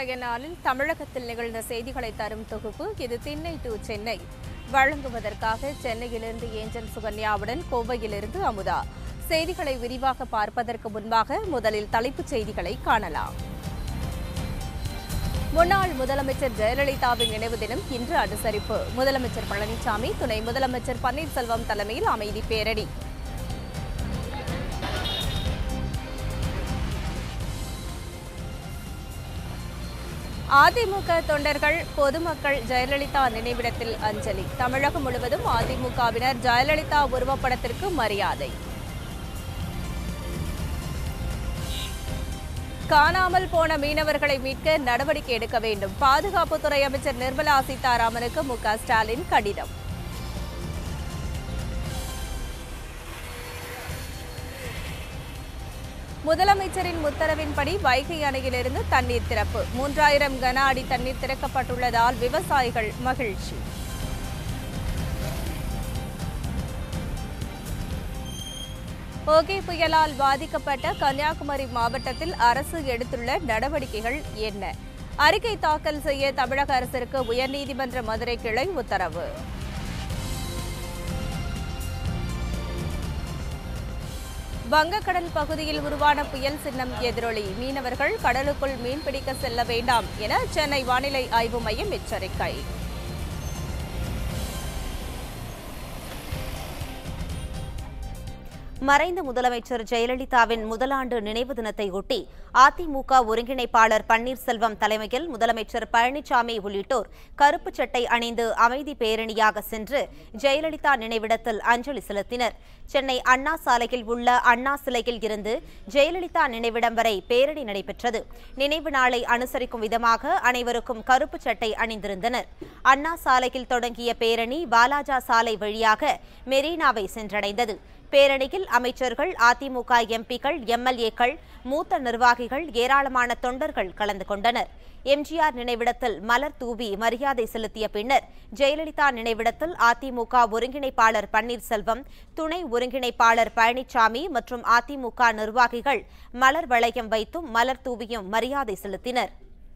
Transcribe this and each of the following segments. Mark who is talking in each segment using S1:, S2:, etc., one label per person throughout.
S1: இன்றைய நாளில் தமிழகத்தில் நிகழ்ந்த செய்திகளை தரும் தொகுப்பு இது திண்ணை டு சென்னை வழங்குவதற்காக சென்னையிலிருந்து ஏஞ்சல் சுகன்யாவுடன் கோவையிலிருந்து அமுதா செய்திகளை விரிவாக பார்ப்பதற்கு முன்பாக முதலில் தலைப்புச் செய்திகளை காணலாம் முன்னாள் முதலமைச்சர் ஜெயலலிதாவின் நினைவு தினம் இன்று அனுசரிப்பு முதலமைச்சர் பழனிசாமி துணை முதலமைச்சர் பன்னீர்செல்வம் தலைமையில் அமைதி பேரணி அதிமுக தொண்டர்கள் பொதுமக்கள் ஜெயலலிதா நினைவிடத்தில் அஞ்சலி தமிழகம் முழுவதும் அதிமுகவினர் ஜெயலலிதா உருவப்படத்திற்கு மரியாதை காணாமல் போன மீனவர்களை மீட்க நடவடிக்கை எடுக்க வேண்டும் பாதுகாப்புத்துறை அமைச்சர் நிர்மலா சீதாராமனுக்கு மு க ஸ்டாலின் கடிதம் முதலமைச்சரின் உத்தரவின்படி வைகை அணையிலிருந்து தண்ணீர் திறப்பு மூன்றாயிரம் கன அடி தண்ணீர் திறக்கப்பட்டுள்ளதால் விவசாயிகள் மகிழ்ச்சி ஒகே புயலால் பாதிக்கப்பட்ட கன்னியாகுமரி மாவட்டத்தில் அரசு எடுத்துள்ள நடவடிக்கைகள் என்ன அறிக்கை தாக்கல் செய்ய தமிழக அரசிற்கு உயர்நீதிமன்ற மதுரை கிளை உத்தரவு வங்கக்கடல் பகுதியில் உருவான புயல் சின்னம் எதிரொலி மீனவர்கள் கடலுக்குள் மீன்பிடிக்க செல்ல வேண்டாம் என சென்னை வானிலை ஆய்வு மையம் எச்சரிக்கை
S2: மறைந்த முதலமைச்சர் ஜெயலலிதாவின் முதலாண்டு நினைவு தினத்தை ஒட்டி அதிமுக ஒருங்கிணைப்பாளர் பன்னீர்செல்வம் தலைமையில் முதலமைச்சர் பழனிசாமி உள்ளிட்டோர் கருப்பு சட்டை அணிந்து அமைதி பேரணியாக சென்று ஜெயலலிதா நினைவிடத்தில் அஞ்சலி செலுத்தினர் சென்னை அண்ணா சாலையில் உள்ள அண்ணா சிலையில் இருந்து ஜெயலலிதா நினைவிடம் வரை பேரணி நடைபெற்றது நினைவு நாளை அனுசரிக்கும் விதமாக அனைவருக்கும் கருப்பு சட்டை அணிந்திருந்தனர் அண்ணா சாலையில் தொடங்கிய பேரணி வாலாஜா சாலை வழியாக மெரினாவை சென்றடைந்தது பேரணியில் அமைச்சர்கள் அதிமுக எம்பிக்கள் எம்எல்ஏக்கள் மூத்த நிர்வாகிகள் ஏராளமான தொண்டர்கள் கலந்து கொண்டனர் எம்ஜிஆர் நினைவிடத்தில் மலர் தூவி மரியாதை செலுத்திய பின்னர் ஜெயலலிதா நினைவிடத்தில் அதிமுக ஒருங்கிணைப்பாளர் பன்னீர்செல்வம் துணை ஒருங்கிணைப்பாளர் பழனிசாமி மற்றும் அதிமுக நிர்வாகிகள் மலர் வளையம் வைத்தும் மலர் தூவியும் மரியாதை செலுத்தினர்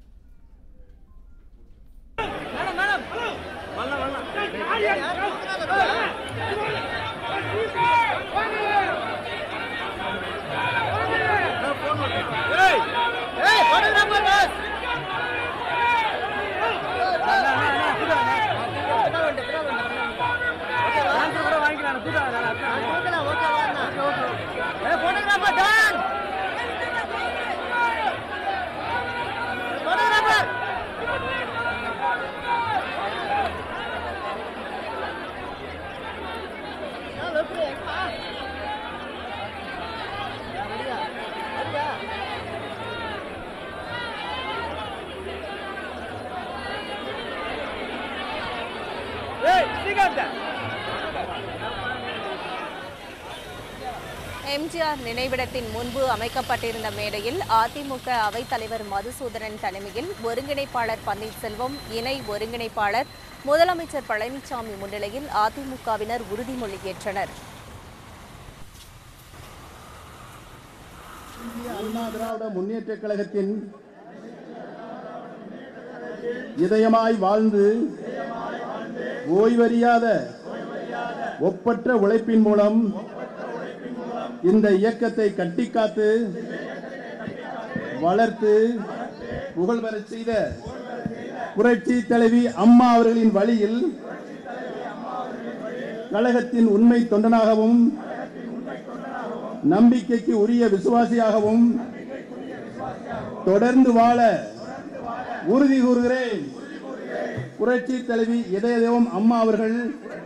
S1: எம்ஜிஆர் நினைவிடத்தின் முன்பு அமைக்கப்பட்டிருந்த மேடையில் அதிமுக அவைத்தலைவர் மதுசூதனன் தலைமையில் ஒருங்கிணைப்பாளர் பன்னீர்செல்வம் இணை ஒருங்கிணைப்பாளர் முதலமைச்சர் பழனிசாமி முன்னிலையில் அதிமுகவினர் உறுதிமொழி ஏற்றனர்
S3: இந்திய அண்ணா திராவிட முன்னேற்ற கழகத்தின் இதயமாய் வாழ்ந்து ஓய்வறியாத ஒப்பற்ற உழைப்பின் மூலம் இந்த இயக்கத்தை கட்டிக்காத்து வளர்த்து புகழ் பெறச் செய்த புரட்சி தலைவி அம்மா அவர்களின் வழியில் கழகத்தின் உண்மை தொண்டனாகவும் நம்பிக்கைக்கு உரிய விசுவாசியாகவும் தொடர்ந்து வாழ உறுதி கூறுகிறேன் புரட்சி தலைவி இதய தெய்வம் அம்மா அவர்கள்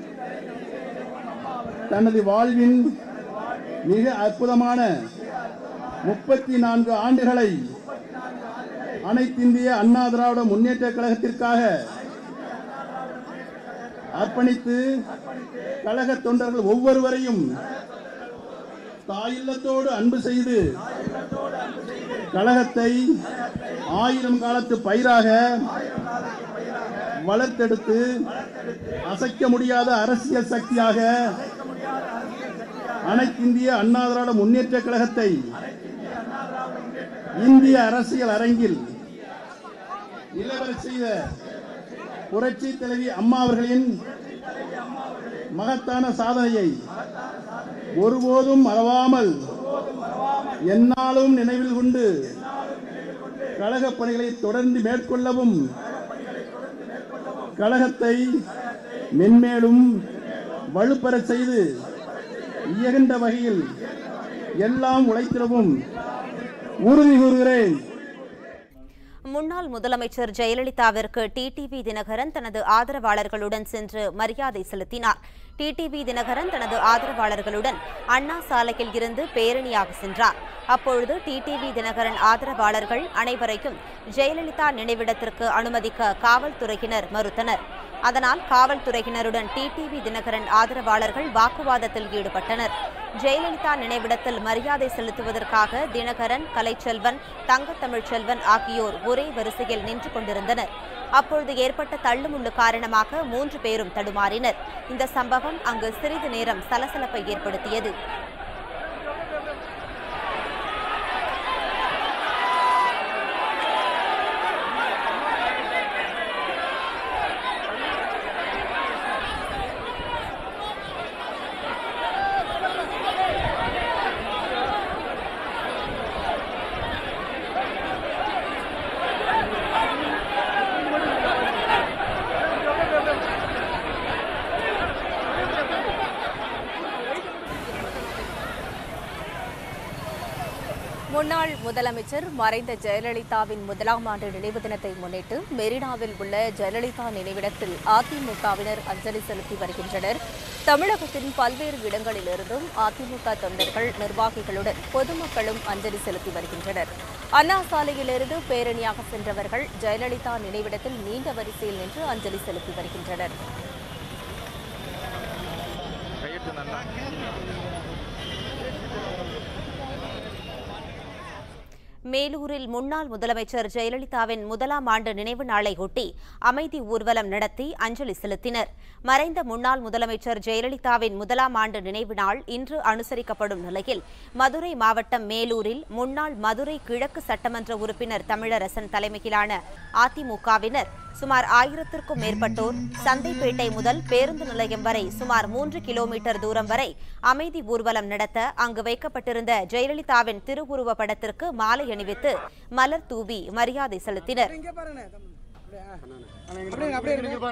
S3: தனது வாழ்வின் மிக அற்புதமான முப்பத்தி நான்கு ஆண்டுகளை அனைத்திந்திய அண்ணா திராவிட முன்னேற்ற கழகத்திற்காக அர்ப்பணித்து கழக தொண்டர்கள் ஒவ்வொருவரையும் தாயில்லத்தோடு அன்பு செய்து கழகத்தை ஆயிரம் காலத்து பயிராக வளர்த்தெடுத்து அசைக்க முடியாத அரசியல் சக்தியாக அனைத்திந்திய அண்ணா திராவிட முன்னேற்ற கழகத்தை இந்திய அரசியல் அரங்கில் நிலவரச் செய்த புரட்சி தலைவி அம்மா அவர்களின் மகத்தான சாதனையை ஒருபோதும் மறவாமல் எந்நாளும் நினைவில் கொண்டு கழகப் பணிகளை தொடர்ந்து மேற்கொள்ளவும் கழகத்தை மென்மேலும் வலுப்பெறச் செய்து இயகின்ற வகையில் எல்லாம் உழைத்திடவும் உறுதி கூறுகிறேன்
S2: முன்னாள் முதலமைச்சர் ஜெயலலிதாவிற்கு டிடிவி தினகரன் தனது ஆதரவாளர்களுடன் சென்று மரியாதை செலுத்தினார் டிடிவி தினகரன் தனது ஆதரவாளர்களுடன் அண்ணா சாலையில் இருந்து பேரணியாக சென்றார் அப்பொழுது டிடிவி தினகரன் ஆதரவாளர்கள் அனைவரையும் ஜெயலலிதா நினைவிடத்திற்கு அனுமதிக்க காவல்துறையினர் மறுத்தனர் அதனால் காவல்துறையினருடன் டிடிவி தினகரன் ஆதரவாளர்கள் வாக்குவாதத்தில் ஈடுபட்டனர் ஜெயலலிதா நினைவிடத்தில் மரியாதை செலுத்துவதற்காக தினகரன் கலைச்செல்வன் தங்கத்தமிழ்ச்செல்வன் ஆகியோர் ஒரே வரிசையில் நின்று கொண்டிருந்தனர் அப்பொழுது ஏற்பட்ட தள்ளுமுள்ளு காரணமாக மூன்று பேரும் தடுமாறினர் இந்த சம்பவம் அங்கு சிறிது நேரம் சலசலப்பை ஏற்படுத்தியது
S1: முன்னாள் முதலமைச்சர் மறைந்த ஜெயலலிதாவின் முதலாம் ஆண்டு நினைவு தினத்தை முன்னிட்டு மெரினாவில் உள்ள ஜெயலலிதா நினைவிடத்தில் அதிமுகவினர் அஞ்சலி செலுத்தி வருகின்றனர் தமிழகத்தின் பல்வேறு இடங்களிலிருந்தும் அதிமுக தொண்டர்கள் நிர்வாகிகளுடன் பொதுமக்களும் அஞ்சலி செலுத்தி வருகின்றனர் அண்ணா சாலையிலிருந்து பேரணியாக சென்றவர்கள் ஜெயலலிதா நினைவிடத்தில் நீண்ட வரிசையில் நின்று அஞ்சலி செலுத்தி வருகின்றனர்
S4: கையெழுத்து நல்லா
S2: மேலூரில் முன்னாள் முதலமைச்சர் ஜெயலலிதாவின் முதலாம் ஆண்டு நினைவு நாளை ஒட்டி அமைதி ஊர்வலம் நடத்தி அஞ்சலி செலுத்தினர் மறைந்த முன்னாள் முதலமைச்சர் ஜெயலலிதாவின் முதலாம் ஆண்டு நினைவு நாள் இன்று அனுசரிக்கப்படும் நிலையில் மதுரை மாவட்டம் மேலூரில் முன்னாள் மதுரை கிழக்கு சட்டமன்ற உறுப்பினர் தமிழரசன் தலைமையிலான அதிமுகவினர் சுமார் ஆயிரத்திற்கும் மேற்பட்டோர் சந்தைப்பேட்டை முதல் பேருந்து நிலையம் வரை சுமார் மூன்று கிலோமீட்டர் தூரம் வரை அமைதி ஊர்வலம் நடத்த அங்கு வைக்கப்பட்டிருந்த ஜெயலலிதாவின் திருவுருவ படத்திற்கு மாலை அணிவித்து மலர் தூவி மரியாதை செலுத்தினர்
S5: இங்க பாருங்க அப்படியே அப்படியே இருங்க.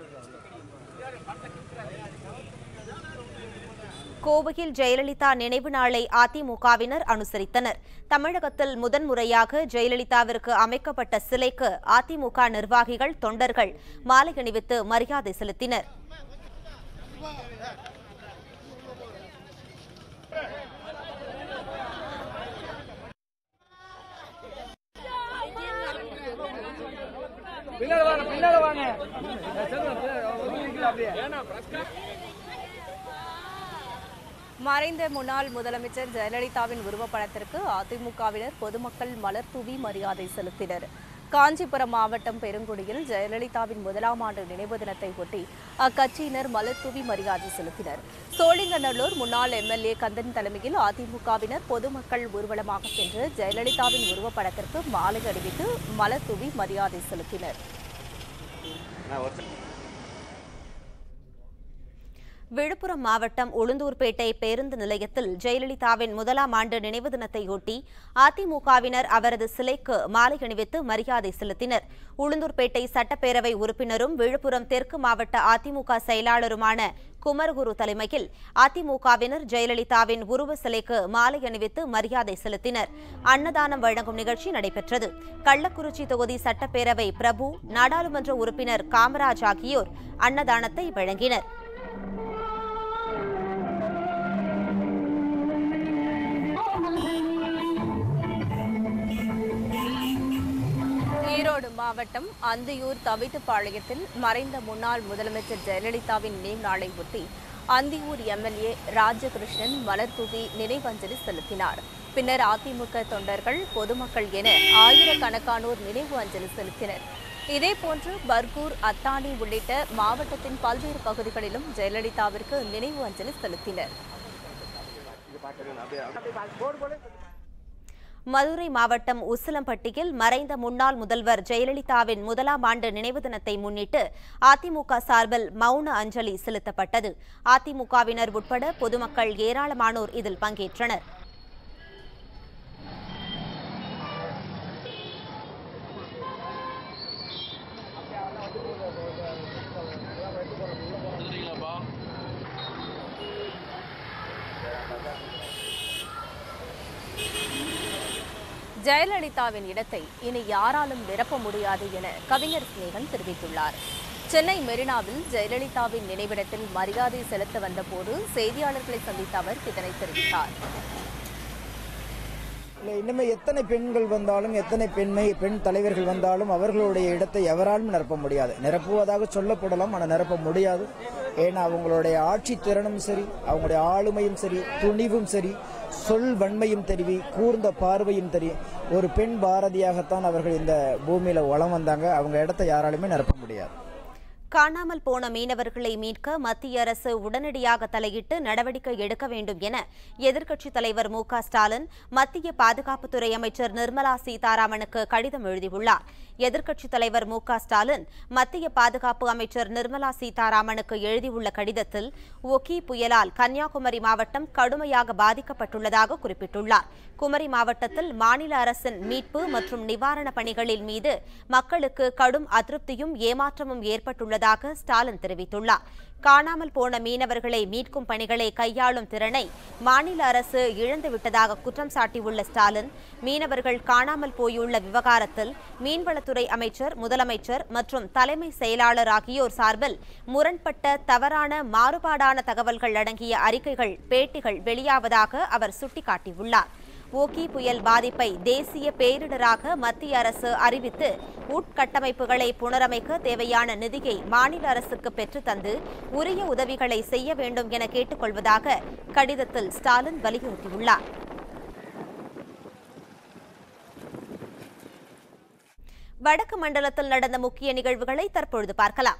S2: கோவையில் ஜெயலலிதா நினைவு நாளை அதிமுகவினர் அனுசரித்தனர் தமிழகத்தில் முதன்முறையாக ஜெயலலிதாவிற்கு அமைக்கப்பட்ட சிலைக்கு அதிமுக நிர்வாகிகள் தொண்டர்கள் மாலை அணிவித்து மரியாதை செலுத்தினர்
S5: பின்னால வாங்க பின்னால வாங்க சொல்லுங்க, ஒதுங்கிக்கலாம் அப்படியே
S1: மறைந்த முன்னாள் முதலமைச்சர் ஜெயலலிதாவின் உருவப்படத்திற்கு அதிமுகவினர் பொதுமக்கள் மலர் தூவி மரியாதை செலுத்தினர் காஞ்சிபுரம் மாவட்டம் பெருங்குடியில் ஜெயலலிதாவின் முதலாம் ஆண்டு நினைவு தினத்தை ஒட்டி அக்கட்சியினர் மலர் தூவி மரியாதை செலுத்தினர் சோழிங்கநல்லூர் முன்னாள் எம்எல்ஏ கந்தன் தலைமையில் அதிமுகவினர் பொதுமக்கள் ஊர்வலமாக சென்று ஜெயலலிதாவின் உருவப்படத்திற்கு மாலை அணிவித்து மலர் தூவி மரியாதை செலுத்தினர்
S2: விழுப்புரம் மாவட்டம் உளுந்தூர்பேட்டை பேருந்து நிலையத்தில் ஜெயலலிதாவின் முதலாம் ஆண்டு நினைவு தினத்தையொட்டி அதிமுகவினர் அவரது சிலைக்கு மாலை அணிவித்து மரியாதை செலுத்தினர் உளுந்தூர்பேட்டை சட்டப்பேரவை உறுப்பினரும் விழுப்புரம் தெற்கு மாவட்ட அதிமுக செயலாளருமான குமரகுரு தலைமையில் அதிமுகவினர் ஜெயலலிதாவின் உருவ சிலைக்கு மாலை அணிவித்து மரியாதை செலுத்தினர் அன்னதானம் வழங்கும் நிகழ்ச்சி நடைபெற்றது கள்ளக்குறிச்சி தொகுதி சட்டப்பேரவை பிரபு நாடாளுமன்ற உறுப்பினர் காமராஜ் ஆகியோர் அன்னதானத்தை வழங்கினர்
S1: ஈரோடு மாவட்டம் அந்தியூர் தவிட்டுப்பாளையத்தில் மறைந்த முன்னாள் முதலமைச்சர் ஜெயலலிதாவின் நினைவு நாளை ஒட்டி அந்தியூர் எம்எல்ஏ ராஜகிருஷ்ணன் மலர்தூவி நினைவஞ்சலி செலுத்தினார் பின்னர் அதிமுக தொண்டர்கள் பொதுமக்கள் என ஆயிரக்கணக்கானோர் நினைவு அஞ்சலி செலுத்தினர் இதேபோன்று பர்கூர் அத்தானி உள்ளிட்ட மாவட்டத்தின் பல்வேறு பகுதிகளிலும் ஜெயலலிதாவிற்கு நினைவு அஞ்சலி செலுத்தினர்
S2: மதுரை மாவட்டம் உசிலம்பட்டியில் மறைந்த முன்னாள் முதல்வர் ஜெயலலிதாவின் முதலாம் ஆண்டு நினைவு தினத்தை முன்னிட்டு அதிமுக சார்பில் மௌன அஞ்சலி செலுத்தப்பட்டது அதிமுகவினர் உட்பட பொதுமக்கள் ஏராளமானோர் இதில் பங்கேற்றனர்
S1: ஜெயலலிதாவின் இடத்தை இனி யாராலும் நிரப்ப முடியாது என கவிஞர் சிநேகன் தெரிவித்துள்ளார் சென்னை மெரினாவில் ஜெயலலிதாவின் நினைவிடத்தில் மரியாதை செலுத்த வந்தபோது செய்தியாளர்களை சந்தித்த அவர் இதனை தெரிவித்தார்
S6: இல்லை இனிமே எத்தனை பெண்கள் வந்தாலும் எத்தனை பெண்மை பெண் தலைவர்கள் வந்தாலும் அவர்களுடைய இடத்தை எவராலும் நிரப்ப முடியாது நிரப்புவதாக சொல்லப்படலாம் ஆனால் நிரப்ப முடியாது ஏன்னா அவங்களுடைய ஆட்சி திறனும் சரி அவங்களுடைய ஆளுமையும் சரி துணிவும் சரி சொல் வன்மையும் தெரிவி கூர்ந்த பார்வையும் தெரியும் ஒரு பெண் பாரதியாகத்தான் அவர்கள் இந்த பூமியில வளம் வந்தாங்க அவங்க இடத்தை யாராலுமே நிரப்ப முடியாது
S2: காணாமல் போன மீனவர்களை மீட்க மத்திய அரசு உடனடியாக தலையிட்டு நடவடிக்கை எடுக்க வேண்டும் என எதிர்க்கட்சித் தலைவர் மு க ஸ்டாலின் மத்திய பாதுகாப்புத்துறை அமைச்சர் நிர்மலா சீதாராமனுக்கு கடிதம் எழுதியுள்ளார் எதிர்க்கட்சித் தலைவர் மு க ஸ்டாலின் மத்திய பாதுகாப்பு அமைச்சர் நிர்மலா சீதாராமனுக்கு எழுதியுள்ள கடிதத்தில் ஒகி புயலால் கன்னியாகுமரி மாவட்டம் கடுமையாக பாதிக்கப்பட்டுள்ளதாக குறிப்பிட்டுள்ளார் குமரி மாவட்டத்தில் மாநில அரசின் மீட்பு மற்றும் நிவாரணப் பணிகளின் மீது மக்களுக்கு கடும் அதிருப்தியும் ஏமாற்றமும் ஏற்பட்டுள்ளதாக ஸ்டாலின் தெரிவித்துள்ளார் காணாமல் போன மீனவர்களை மீட்கும் பணிகளை கையாளும் திறனை மாநில அரசு இழந்துவிட்டதாக குற்றம் சாட்டியுள்ள ஸ்டாலின் மீனவர்கள் காணாமல் போயுள்ள விவகாரத்தில் மீன்வளத்துறை அமைச்சர் முதலமைச்சர் மற்றும் தலைமை செயலாளர் ஆகியோர் சார்பில் முரண்பட்ட தவறான மாறுபாடான தகவல்கள் அடங்கிய அறிக்கைகள் பேட்டிகள் வெளியாவதாக அவர் சுட்டிக்காட்டியுள்ளார் ஓகி புயல் பாதிப்பை தேசிய பேரிடராக மத்திய அரசு அறிவித்து உட்கட்டமைப்புகளை புனரமைக்க தேவையான நிதியை மாநில அரசுக்கு பெற்றுத்தந்து உரிய உதவிகளை செய்ய வேண்டும் என கேட்டுக்கொள்வதாக கடிதத்தில் ஸ்டாலின் வலியுறுத்தியுள்ளார் வடக்கு மண்டலத்தில் நடந்த முக்கிய நிகழ்வுகளை தற்பொழுது பார்க்கலாம்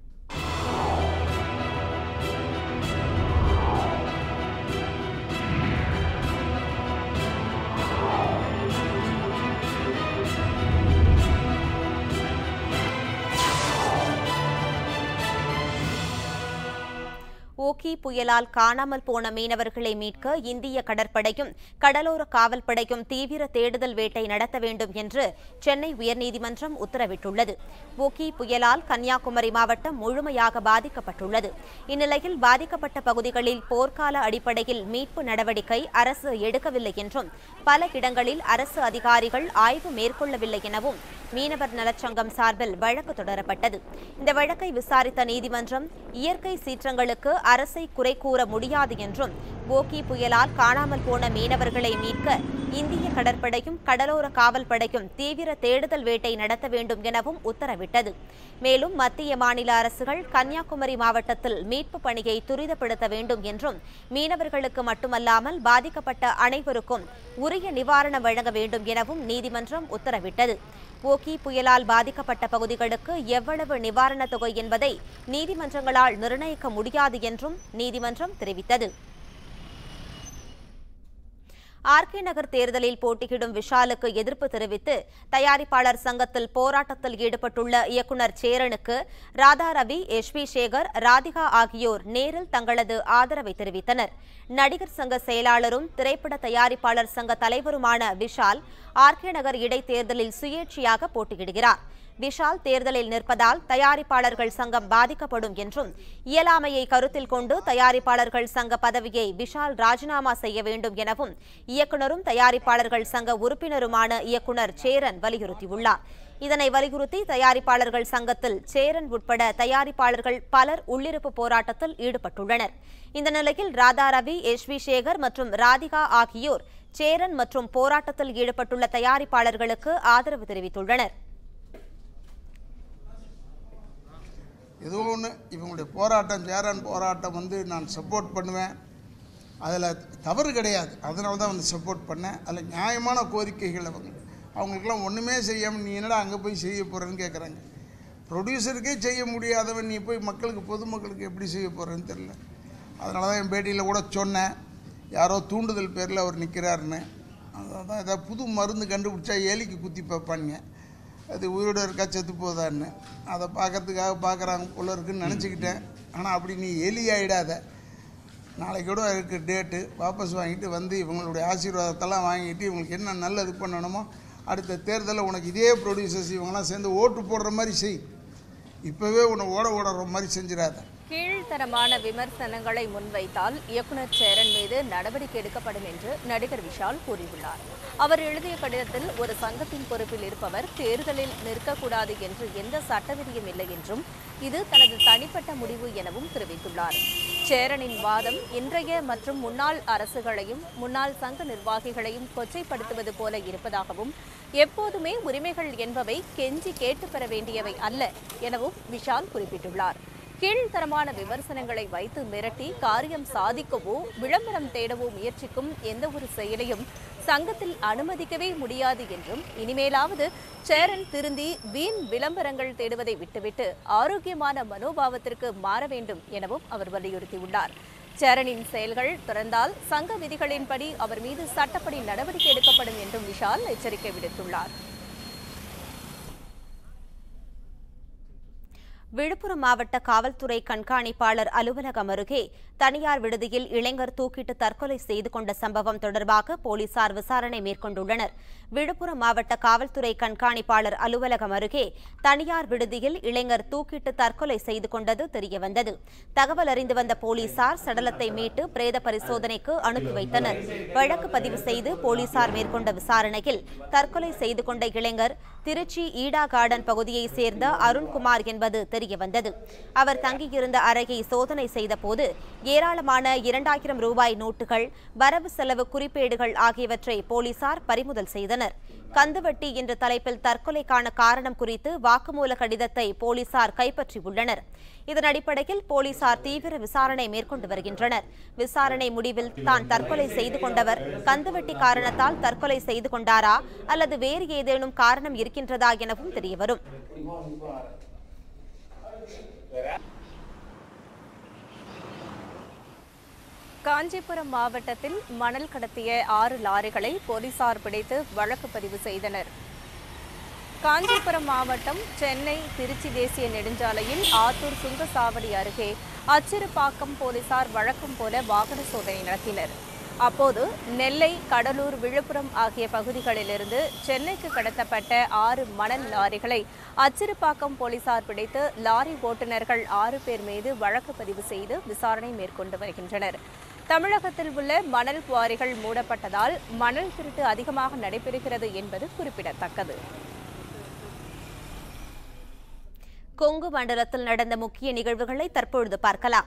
S2: ஓகி புயலால் காணாமல் போன மீனவர்களை மீட்க இந்திய கடற்படையும் கடலோர காவல்படையும் தீவிர தேடுதல் வேட்டை நடத்த வேண்டும் என்று சென்னை உயர்நீதிமன்றம் உத்தரவிட்டுள்ளது ஓகி புயலால் கன்னியாகுமரி மாவட்டம் முழுமையாக பாதிக்கப்பட்டுள்ளது இந்நிலையில் பாதிக்கப்பட்ட பகுதிகளில் போர்க்கால அடிப்படையில் மீட்பு நடவடிக்கை அரசு எடுக்கவில்லை என்றும் பல இடங்களில் அரசு அதிகாரிகள் ஆய்வு மேற்கொள்ளவில்லை எனவும் மீனவர் நலச்சங்கம் சார்பில் வழக்கு தொடரப்பட்டது இந்த வழக்கை விசாரித்த நீதிமன்றம் இயற்கை சீற்றங்களுக்கு அரசை குறை கூற முடியாது என்றும் ஓகி புயலால் காணாமல் போன மீனவர்களை மீட்க இந்திய கடற்படையும் கடலோர காவல்படையும் தீவிர தேடுதல் வேட்டை நடத்த வேண்டும் எனவும் உத்தரவிட்டது மேலும் மத்திய மாநில அரசுகள் கன்னியாகுமரி மாவட்டத்தில் மீட்பு பணியை துரிதப்படுத்த வேண்டும் என்றும் மீனவர்களுக்கு மட்டுமல்லாமல் பாதிக்கப்பட்ட அனைவருக்கும் உரிய நிவாரணம் வழங்க வேண்டும் எனவும் நீதிமன்றம் உத்தரவிட்டது ஓகி புயலால் பாதிக்கப்பட்ட பகுதிகளுக்கு எவ்வளவு நிவாரணத் தொகை என்பதை நீதிமன்றங்களால் நிர்ணயிக்க முடியாது என்றும் நீதிமன்றம் தெரிவித்தது ஆர்கே நகர் தேர்தலில் போட்டியிடும் விஷாலுக்கு எதிர்ப்பு தெரிவித்து தயாரிப்பாளர் சங்கத்தில் போராட்டத்தில் ஈடுபட்டுள்ள இயக்குநர் சேரனுக்கு ராதா ரவி எஸ் வி சேகர் ராதிகா ஆகியோர் நேரில் தங்களது ஆதரவை தெரிவித்தனர் நடிகர் சங்க செயலாளரும் திரைப்பட தயாரிப்பாளர் சங்க தலைவருமான விஷால் ஆர்கே நகர் இடைத்தேர்தலில் சுயேட்சையாக போட்டியிடுகிறார் விஷால் தேர்தலில் நிற்பதால் தயாரிப்பாளர்கள் சங்கம் பாதிக்கப்படும் என்றும் இயலாமையை கருத்தில் கொண்டு தயாரிப்பாளர்கள் சங்க பதவியை விஷால் ராஜினாமா செய்ய வேண்டும் எனவும் இயக்குனரும் தயாரிப்பாளர்கள் சங்க உறுப்பினருமான இயக்குனர் சேரன் வலியுறுத்தியுள்ளார் இதனை வலியுறுத்தி தயாரிப்பாளர்கள் சங்கத்தில் சேரன் உட்பட தயாரிப்பாளர்கள் பலர் உள்ளிருப்பு போராட்டத்தில் ஈடுபட்டுள்ளனர் இந்த நிலையில் ராதா ரவி எஸ் வி சேகர் மற்றும் ராதிகா ஆகியோர் சேரன் மற்றும் போராட்டத்தில் ஈடுபட்டுள்ள தயாரிப்பாளர்களுக்கு ஆதரவு தெரிவித்துள்ளனர்
S7: ஏதோ ஒன்று இவங்களுடைய போராட்டம் சேரன் போராட்டம் வந்து நான் சப்போர்ட் பண்ணுவேன் அதில் தவறு கிடையாது அதனால தான் வந்து சப்போர்ட் பண்ணேன் அதில் நியாயமான கோரிக்கைகள் அவங்க அவங்களுக்கெல்லாம் ஒன்றுமே செய்யாமல் நீ என்னடா அங்கே போய் செய்ய போகிறேன்னு கேட்குறாங்க ப்ரொடியூசருக்கே செய்ய முடியாதவன் நீ போய் மக்களுக்கு பொதுமக்களுக்கு எப்படி செய்ய போகிறேன்னு தெரில அதனால தான் என் பேட்டியில் கூட சொன்னேன் யாரோ தூண்டுதல் பேரில் அவர் நிற்கிறாருன்னு அதான் ஏதாவது புது மருந்து கண்டுபிடிச்சா எலிக்கு குத்தி பார்ப்பாங்க அது உயிரோட இருக்கா செத்து போதான்னு அதை பார்க்கறதுக்காக பார்க்குறாங்க போல இருக்குன்னு நினச்சிக்கிட்டேன் ஆனால் அப்படி நீ எலி ஆகிடாத நாளைக்கு கூட இருக்கு டேட்டு வாபஸ் வாங்கிட்டு வந்து இவங்களுடைய ஆசீர்வாதத்தெல்லாம் வாங்கிட்டு இவங்களுக்கு என்ன நல்லது பண்ணணுமோ அடுத்த தேர்தலில் உனக்கு இதே ப்ரொடியூசர்ஸ் இவங்கெல்லாம் சேர்ந்து ஓட்டு போடுற மாதிரி செய் இப்போவே உன்னை ஓட ஓடுற மாதிரி செஞ்சிடாத
S1: கீழ்த்தரமான விமர்சனங்களை முன்வைத்தால் இயக்குனர் சேரன் மீது நடவடிக்கை எடுக்கப்படும் என்று நடிகர் விஷால் கூறியுள்ளார் அவர் எழுதிய கடிதத்தில் ஒரு சங்கத்தின் பொறுப்பில் இருப்பவர் தேர்தலில் நிற்கக்கூடாது என்று எந்த சட்டவிதியும் இல்லை என்றும் இது தனது தனிப்பட்ட முடிவு எனவும் தெரிவித்துள்ளார் சேரனின் வாதம் இன்றைய மற்றும் முன்னாள் அரசுகளையும் முன்னாள் சங்க நிர்வாகிகளையும் கொச்சைப்படுத்துவது போல இருப்பதாகவும் எப்போதுமே உரிமைகள் என்பவை கெஞ்சி கேட்டு பெற வேண்டியவை அல்ல எனவும் விஷால் குறிப்பிட்டுள்ளார் கீழ்த்தரமான விமர்சனங்களை வைத்து மிரட்டி காரியம் சாதிக்கவோ விளம்பரம் தேடவோ முயற்சிக்கும் எந்த ஒரு செயலையும் சங்கத்தில் அனுமதிக்கவே முடியாது என்றும் இனிமேலாவது சேரன் திருந்தி வீண் விளம்பரங்கள் தேடுவதை விட்டுவிட்டு ஆரோக்கியமான மனோபாவத்திற்கு மாற வேண்டும் எனவும் அவர் வலியுறுத்தியுள்ளார் சேரனின் செயல்கள் தொடர்ந்தால் சங்க விதிகளின்படி அவர் மீது சட்டப்படி நடவடிக்கை எடுக்கப்படும் என்றும் விஷால் எச்சரிக்கை விடுத்துள்ளார்
S2: விழுப்புரம் மாவட்ட காவல்துறை கண்காணிப்பாளர் அலுவலகம் அருகே தனியார் விடுதியில் இளைஞர் தூக்கிட்டு தற்கொலை செய்து கொண்ட சம்பவம் தொடர்பாக போலீசார் விசாரணை மேற்கொண்டுள்ளனர் விழுப்புரம் மாவட்ட காவல்துறை கண்காணிப்பாளர் அலுவலகம் அருகே தனியார் விடுதியில் இளைஞர் தூக்கிட்டு தற்கொலை செய்து கொண்டது தெரியவந்தது தகவல் அறிந்து வந்த போலீசார் சடலத்தை மீட்டு பிரேத பரிசோதனைக்கு அனுப்பி வைத்தனர் வழக்கு பதிவு செய்து போலீசார் மேற்கொண்ட விசாரணையில் தற்கொலை செய்து கொண்ட இளைஞர் திருச்சி ஈடா கார்டன் பகுதியைச் சேர்ந்த அருண்குமார் என்பது தெரியவந்தது அவர் தங்கியிருந்த அறையை சோதனை செய்தபோது ஏராளமான இரண்டாயிரம் ரூபாய் நோட்டுகள் வரவு செலவு குறிப்பேடுகள் ஆகியவற்றை போலீசார் பறிமுதல் செய்தனர் கந்துவட்டி என்ற தலைப்பில் தற்கொலைக்கான காரணம் குறித்து வாக்குமூல கடிதத்தை போலீசார் கைப்பற்றியுள்ளனர் இதன் அடிப்படையில் போலீசார் தீவிர விசாரணை மேற்கொண்டு வருகின்றனர் விசாரணை முடிவில் தான் தற்கொலை செய்து கொண்டவர் கந்துவட்டி காரணத்தால் தற்கொலை செய்து கொண்டாரா அல்லது வேறு ஏதேனும் காரணம் இருக்கின்றதா எனவும் தெரியவரும்
S1: காஞ்சிபுரம் மாவட்டத்தில் மணல் கடத்திய ஆறு லாரிகளை போலீசார் பிடித்து வழக்கு பதிவு செய்தனர் காஞ்சிபுரம் மாவட்டம் சென்னை திருச்சி தேசிய நெடுஞ்சாலையில் ஆத்தூர் சுங்கசாவடி அருகே அச்சிறுபாக்கம் போலீசார் வழக்கம் போல வாகன சோதனை நடத்தினர் அப்போது நெல்லை கடலூர் விழுப்புரம் ஆகிய பகுதிகளிலிருந்து சென்னைக்கு கடத்தப்பட்ட ஆறு மணல் லாரிகளை அச்சிறுபாக்கம் போலீசார் பிடித்து லாரி ஓட்டுநர்கள் ஆறு பேர் மீது வழக்கு பதிவு செய்து விசாரணை மேற்கொண்டு வருகின்றனர் தமிழகத்தில் உள்ள மணல் குவாரிகள் மூடப்பட்டதால் மணல் திருட்டு அதிகமாக நடைபெறுகிறது என்பது குறிப்பிடத்தக்கது
S2: கொங்கு மண்டலத்தில் நடந்த முக்கிய நிகழ்வுகளை தற்பொழுது பார்க்கலாம்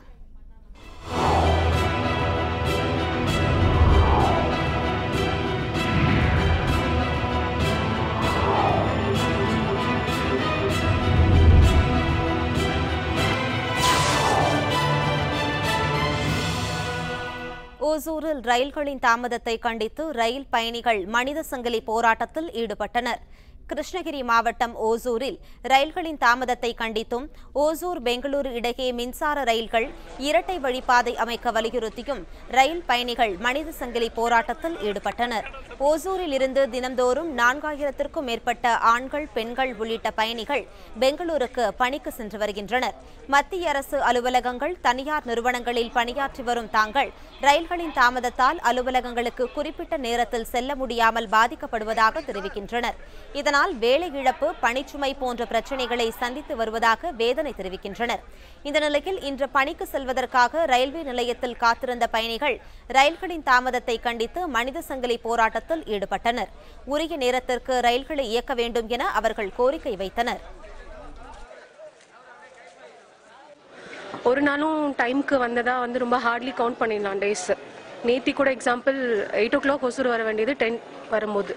S2: ஓசூரில் ரயில்களின் தாமதத்தை கண்டித்து ரயில் பயணிகள் மனித சங்கிலி போராட்டத்தில் ஈடுபட்டனர் கிருஷ்ணகிரி மாவட்டம் ஓசூரில் ரயில்களின் தாமதத்தை கண்டித்தும் ஓசூர் பெங்களூரு இடையே மின்சார ரயில்கள் இரட்டை வழிப்பாதை அமைக்க வலியுறுத்தியும் ரயில் பயணிகள் மனித சங்கிலி போராட்டத்தில் ஈடுபட்டனர் ஓசூரில் இருந்து தினந்தோறும் நான்காயிரத்திற்கும் மேற்பட்ட ஆண்கள் பெண்கள் உள்ளிட்ட பயணிகள் பெங்களூருக்கு பணிக்கு சென்று வருகின்றனர் மத்திய அரசு அலுவலகங்கள் தனியார் நிறுவனங்களில் பணியாற்றி வரும் தாங்கள் ரயில்களின் தாமதத்தால் அலுவலகங்களுக்கு குறிப்பிட்ட நேரத்தில் செல்ல முடியாமல் பாதிக்கப்படுவதாக தெரிவிக்கின்றனர் இதனால் வேலை இழப்பு பணிச்சுமை போன்ற பிரச்சினைகளை சந்தித்து வருவதாக வேதனை தெரிவிக்கின்றனர் இந்த நிலையில் இன்று பணிக்கு செல்வதற்காக ரயில்வே நிலையத்தில் காத்திருந்த பயணிகள் ரயில்களின் தாமதத்தை கண்டித்து மனித சங்கிலி போராட்டத்தில் ஈடுபட்டனர் உரிய நேரத்திற்கு ரயில்களை இயக்க வேண்டும் என அவர்கள் கோரிக்கை வைத்தனர்
S8: ஒரு நாளும் டைம்க்கு வந்ததா வந்து ரொம்ப ஹார்ட்லி கவுண்ட் பண்ணிடலாம் டேஸ் நேத்தி கூட example eight o'clock Hosur வர வேண்டியது டென் வரும்போது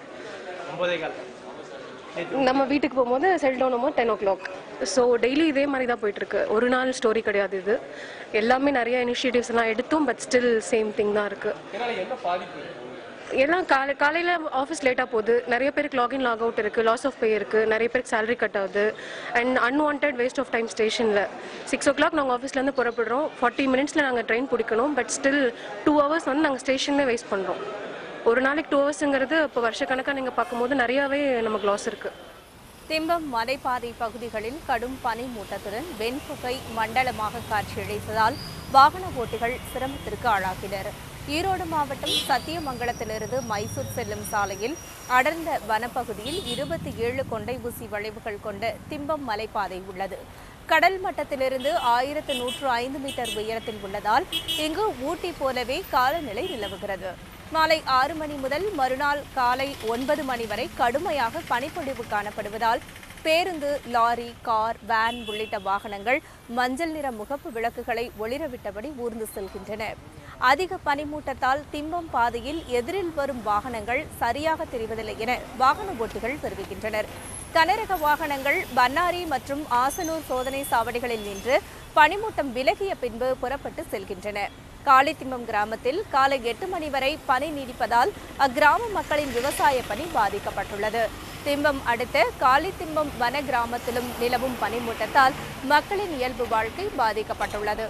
S8: நம்ம வீட்டுக்கு போகும்போது செல் டவுன் ஆகும்போது ten o'clock so daily இதே மாதிரி தான் போயிட்டு இருக்கு ஒரு நாள் ஸ்டோரி கிடையாது இது எல்லாமே நிறைய இனிஷியேட்டிவ்ஸ் எல்லாம் எடுத்தும் பட் ஸ்டில் சேம் திங் தான் இருக்கு எல்லாம் காலை காலையில் ஆஃபீஸ் லேட்டாக போகுது நிறைய பேருக்கு லாகின் லாக் அவுட் இருக்குது லாஸ் ஆஃப் பே இருக்குது நிறைய பேருக்கு salary கட் ஆகுது and unwanted waste of time ஸ்டேஷனில் சிக்ஸ் ஓ கிளாக் நாங்கள் ஆஃபீஸ்லேருந்து புறப்படுறோம் ஃபார்ட்டி மினிட்ஸில் நாங்கள் ட்ரெயின் பிடிக்கணும் பட் ஸ்டில் டூ ஹவர்ஸ் வந்து நாங்கள் ஸ்டேஷன்லேயே வேஸ்ட் பண்ணுறோம் ஒரு நாளைக்கு டூ ஹவர்ஸுங்கிறது இப்போ வருஷக்கணக்காக நீங்கள் பார்க்கும்போது நிறையாவே நமக்கு லாஸ் இருக்குது
S1: திம்பம் மலைப்பாதை பகுதிகளில் கடும் பனி மூட்டத்துடன் வெண்புகை மண்டலமாக காட்சியளித்ததால் வாகன ஓட்டிகள் சிரமத்திற்கு ஆளாகினர் ஈரோடு மாவட்டம் சத்தியமங்கலத்திலிருந்து மைசூர் செல்லும் சாலையில் அடர்ந்த வனப்பகுதியில் இருபத்தி ஏழு கொண்டை ஊசி வளைவுகள் கொண்ட திம்பம் மலைப்பாதை உள்ளது கடல் மட்டத்திலிருந்து ஆயிரத்து நூற்று ஐந்து மீட்டர் உயரத்தில் உள்ளதால் இங்கு ஊட்டி போலவே காலநிலை நிலவுகிறது மாலை ஆறு மணி முதல் மறுநாள் காலை ஒன்பது மணி வரை கடுமையாக பனிப்பொழிவு காணப்படுவதால் பேருந்து லாரி கார் வேன் உள்ளிட்ட வாகனங்கள் மஞ்சள் நிற முகப்பு விளக்குகளை ஒளிரவிட்டபடி ஊர்ந்து செல்கின்றன அதிக பனிமூட்டத்தால் திம்பம் பாதையில் எதிரில் வரும் வாகனங்கள் சரியாக தெரிவதில்லை என வாகன ஓட்டிகள் தெரிவிக்கின்றனர் கனரக வாகனங்கள் பன்னாரி மற்றும் ஆசனூர் சோதனை சாவடிகளில் நின்று பனிமூட்டம் விலகிய பின்பு புறப்பட்டு செல்கின்றன காளித்திம்பம் கிராமத்தில் காலை எட்டு மணி வரை பனி நீடிப்பதால் அக்கிராம மக்களின் விவசாய பணி பாதிக்கப்பட்டுள்ளது திம்பம் அடுத்த காளித்திம்பம் வன கிராமத்திலும் நிலவும் பனிமூட்டத்தால் மக்களின் இயல்பு வாழ்க்கை பாதிக்கப்பட்டுள்ளது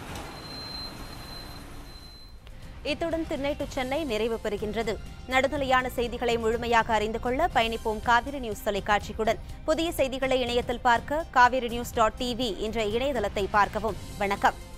S2: இத்துடன் திண்ணை டு சென்னை நிறைவு பெறுகின்றது நடுநிலையான செய்திகளை முழுமையாக அறிந்து கொள்ள பயணிப்போம் காவிரி நியூஸ் தொலைக்காட்சிக்குடன் புதிய செய்திகளை இணையத்தில் பார்க்க காவிரி நியூஸ் டாட் டிவி என்ற இணையதளத்தை பார்க்கவும் வணக்கம்